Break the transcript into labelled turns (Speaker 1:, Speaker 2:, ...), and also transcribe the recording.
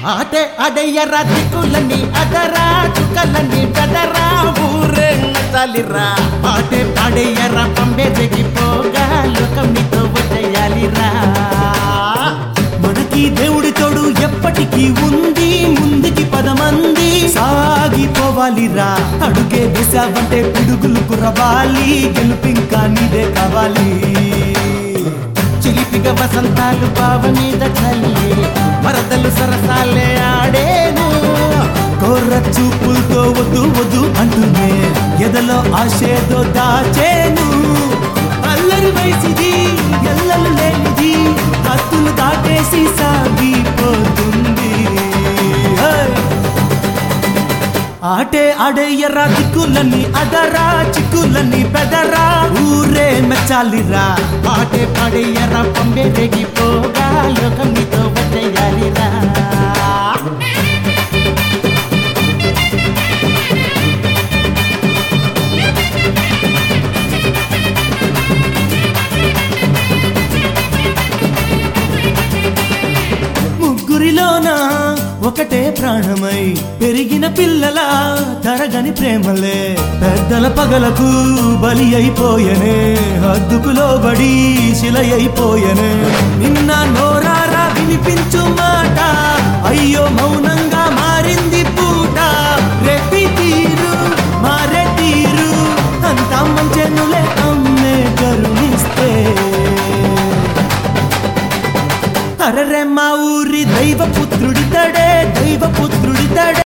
Speaker 1: ఆటే అడయ్యరా దిక్కులని అదరా చుక్కలని పెదరా ఊరే నచ్చాలిరా ఆటే అడయ్యరా పంబే తెగిపోగా లోకం నీతో వచ్చేయాలిరా
Speaker 2: మనకి దేవుడి తోడు ఎప్పటికీ ఉంది ముందుకి పదమంది సాగిపోవాలిరా అడుగే వేసావంటే పిడుగులు కురవాలి గెలుపింకా నీదే కావాలి
Speaker 1: చిలిపిగ వసంతాలు బావ మీద చల్లి వరదలు సరసాలే ఆడేను
Speaker 2: కోర్ర చూపులతో వద్దు వద్దు అంటూనే ఎదలో ఆశేదో దాచేను అల్లరి వయసిది ఎల్లలు లేనిది హత్తులు దాటేసి సాగిపోతుంది హే! ఆటే ఆడేయరా దిక్కులని అదరా చిక్కులని పెదరా ఊరే మెచ్చాలిరా
Speaker 1: ఆటే పడయ్యరా పంబే తెగిపోగా లోకం నీతో వచ్చేయాలిరా
Speaker 2: ముగ్గురిలోన ఒకటే ప్రాణమై పెరిగిన పిల్లల తరగని ప్రేమలే పెద్దల పగలకు బలి అయిపోయనే హద్దుకులో బడి శిల అయిపోయనే నిన్న నోరారా వినిపించు మాట అయ్యో మౌనంగా మారింది పూట రెప్పి తీరు మారే తీరు అంతా మంచెనులే అమ్మే కరుణిస్తే అరరే మా ఊరి దైవ పుత్రుడితడే దైవ పుత్రుడితడే